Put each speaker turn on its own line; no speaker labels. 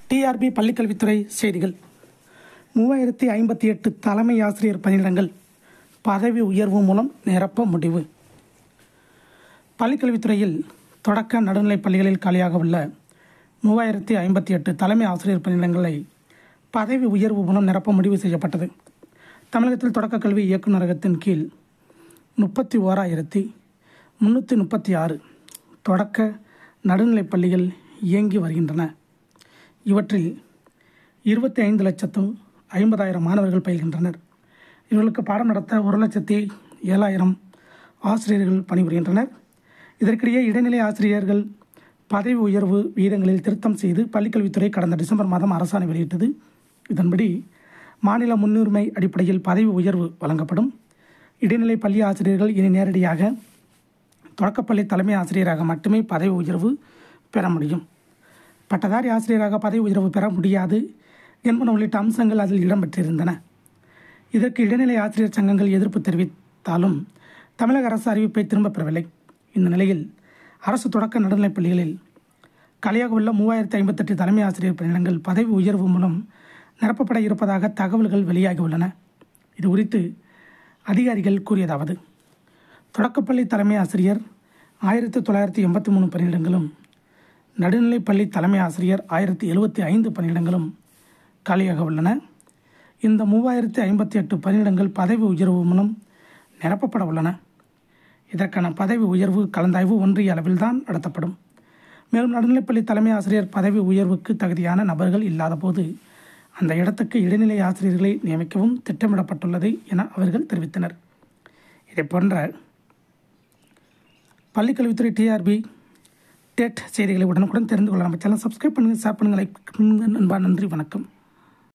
TRP பள்ளிக்கல்வித்துறை செய்திகள் மூவாயிரத்தி ஐம்பத்தி எட்டு தலைமை ஆசிரியர் பணியிடங்கள் பதவி உயர்வு மூலம் நிரப்ப முடிவு பள்ளிக்கல்வித்துறையில் தொடக்க நடுநிலைப் பள்ளிகளில் காலியாக உள்ள மூவாயிரத்தி ஐம்பத்தி எட்டு தலைமை ஆசிரியர் பணியிடங்களை பதவி உயர்வு மூலம் நிரப்ப முடிவு செய்யப்பட்டது தமிழகத்தில் தொடக்க கல்வி இயக்குநரகத்தின் கீழ் முப்பத்தி ஓராயிரத்தி முந்நூற்றி முப்பத்தி ஆறு தொடக்க நடுநிலைப் பள்ளிகள் இயங்கி வருகின்றன இவற்றில் இருபத்தி ஐந்து லட்சத்தும் ஐம்பதாயிரம் மாணவர்கள் பயில்கின்றனர் இவர்களுக்கு பாடம் நடத்த ஒரு லட்சத்தி ஏழாயிரம் ஆசிரியர்கள் பணிபுரிகின்றனர் இதற்கிடையே இடைநிலை ஆசிரியர்கள் பதவி உயர்வு விகிதங்களில் திருத்தம் செய்து பள்ளிக்கல்வித்துறை கடந்த டிசம்பர் மாதம் அரசாணை வெளியிட்டது இதன்படி மாநில முன்னுரிமை அடிப்படையில் பதவி உயர்வு வழங்கப்படும் இடைநிலை பள்ளி ஆசிரியர்கள் இனி நேரடியாக தொடக்கப்பள்ளி தலைமை ஆசிரியராக மட்டுமே பதவி உயர்வு பெற முடியும் பட்டதாரி ஆசிரியராக பதவி உயர்வு பெற முடியாது என்பன உள்ளிட்ட அம்சங்கள் அதில் இடம்பெற்றிருந்தன இதற்கு இடைநிலை ஆசிரியர் சங்கங்கள் எதிர்ப்பு தெரிவித்தாலும் தமிழக அரசு அறிவிப்பை திரும்பப் பெறவில்லை இந்த நிலையில் அரசு தொடக்க நடுநிலைப் பள்ளிகளில் காலியாக உள்ள மூவாயிரத்தி ஐம்பத்தெட்டு தலைமை ஆசிரியர் பணியிடங்கள் பதவி உயர்வு மூலம் நிரப்பப்பட இருப்பதாக தகவல்கள் வெளியாகியுள்ளன இது குறித்து அதிகாரிகள் கூறியதாவது தொடக்கப்பள்ளி தலைமை ஆசிரியர் ஆயிரத்தி தொள்ளாயிரத்தி எண்பத்தி மூணு பணியிடங்களும் நடுநிலைப் பள்ளி தலைமை ஆசிரியர் ஆயிரத்தி எழுபத்தி ஐந்து பணியிடங்களும் காலியாக உள்ளன இந்த மூவாயிரத்தி ஐம்பத்தி எட்டு பணியிடங்கள் பதவி உயர்வு மூலம் நிரப்பப்பட உள்ளன இதற்கான பதவி உயர்வு கலந்தாய்வு ஒன்றிய அளவில்தான் நடத்தப்படும் மேலும் நடுநிலைப்பள்ளி தலைமை ஆசிரியர் பதவி உயர்வுக்கு தகுதியான நபர்கள் இல்லாதபோது அந்த இடத்துக்கு இடைநிலை ஆசிரியர்களை நியமிக்கவும் திட்டமிடப்பட்டுள்ளது என அவர்கள் தெரிவித்தனர் இதை போன்ற பள்ளிக்கல்வித்துறை டிஆர்பி டெட் செய்திகளை உடனுக்குடன் தெரிந்து கொள்ள நம்ம சேனல் சப்ஸ்கிரைப் பண்ணுங்கள் ஷேர் பண்ணுங்கள் லைக் பண்ணுங்கள் நண்பா நன்றி வணக்கம்